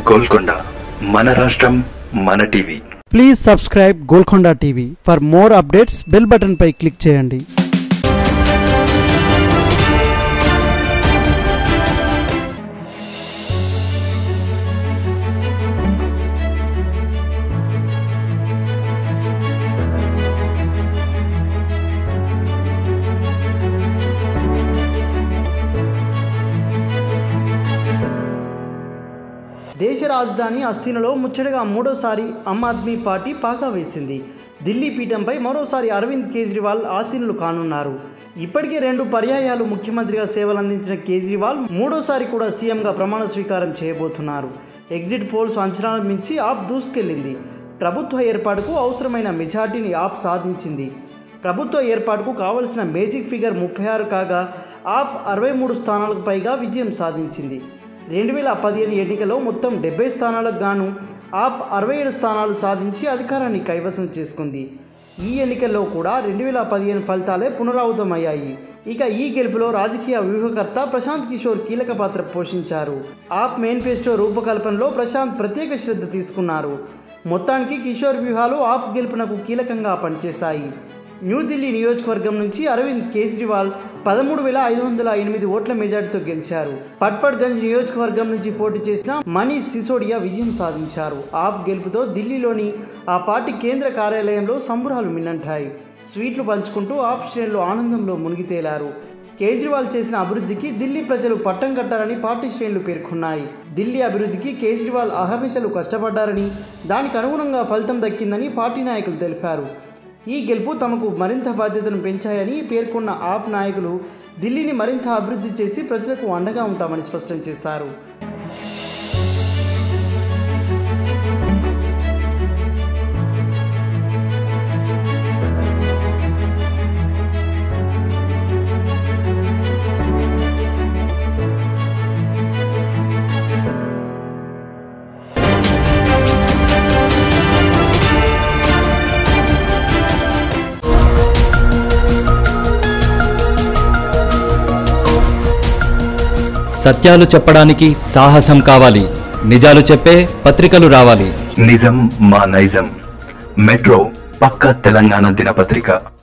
గోల్కొండ మన రాష్ట్రం మన TV please subscribe Golconda TV for more updates bell button పై క్లిక్ చేయండి దేశ రాజధాని అస్థినలో ముచ్చటగా మూడోసారి ఆమ్ ఆద్మీ పార్టీ పాకా వేసింది ఢిల్లీ పీఠంపై మరోసారి అరవింద్ కేజ్రీవాల్ ఆసీనులు కానున్నారు ఇప్పటికే రెండు పర్యాయాలు ముఖ్యమంత్రిగా సేవలు అందించిన కేజ్రీవాల్ మూడోసారి కూడా సీఎంగా ప్రమాణ స్వీకారం చేయబోతున్నారు ఎగ్జిట్ పోల్స్ అంచనాలు మించి ఆప్ దూసుకెళ్లింది ప్రభుత్వ ఏర్పాటుకు అవసరమైన మెజార్టీని ఆప్ సాధించింది ప్రభుత్వ ఏర్పాటుకు కావలసిన మేజిక్ ఫిగర్ ముప్పై ఆరు కాగా ఆప్ అరవై మూడు స్థానాలకు పైగా విజయం సాధించింది రెండు వేల పదిహేను ఎన్నికలో మొత్తం డెబ్బై స్థానాలకు గాను ఆప్ అరవై ఏడు స్థానాలు సాధించి అధికారాన్ని కైవసం చేసుకుంది ఈ ఎన్నికల్లో కూడా రెండు వేల పదిహేను ఫలితాలే పునరావృతమయ్యాయి ఇక ఈ గెలుపులో రాజకీయ వ్యూహకర్త ప్రశాంత్ కిషోర్ కీలక పాత్ర పోషించారు ఆప్ మేనిఫెస్టో రూపకల్పనలో ప్రశాంత్ ప్రత్యేక శ్రద్ధ తీసుకున్నారు మొత్తానికి కిషోర్ వ్యూహాలు ఆప్ గెలుపునకు కీలకంగా పనిచేశాయి న్యూఢిల్లీ నియోజకవర్గం నుంచి అరవింద్ కేజ్రీవాల్ పదమూడు వేల ఐదు వందల ఎనిమిది ఓట్ల మెజార్టీతో గెలిచారు పట్పడ్గంజ్ నియోజకవర్గం నుంచి పోటీ చేసిన మనీష్ సిసోడియా విజయం సాధించారు ఆప్ గెలుపుతో ఢిల్లీలోని ఆ పార్టీ కేంద్ర కార్యాలయంలో సంబురాలు మిన్నంటాయి స్వీట్లు పంచుకుంటూ ఆప్ శ్రేణులు ఆనందంలో మునిగి తేలారు కేజ్రీవాల్ చేసిన అభివృద్ధికి ఢిల్లీ ప్రజలు పట్టం కట్టారని పార్టీ శ్రేణులు పేర్కొన్నాయి ఢిల్లీ అభివృద్ధికి కేజ్రీవాల్ అహర్నిశలు కష్టపడ్డారని దానికి అనుగుణంగా ఫలితం దక్కిందని పార్టీ నాయకులు తెలిపారు ఈ గెలుపు తమకు మరింత బాధ్యతను పెంచాయని పేర్కొన్న ఆప్ నాయకులు ఢిల్లీని మరింత అభివృద్ధి చేసి ప్రజలకు అండగా ఉంటామని స్పష్టం చేశారు సత్యాలు చెప్పడానికి సాహసం కావాలి నిజాలు చెప్పే పత్రికలు రావాలి నిజం మా నైజం మెట్రో పక్క తెలంగాణ దినపత్రిక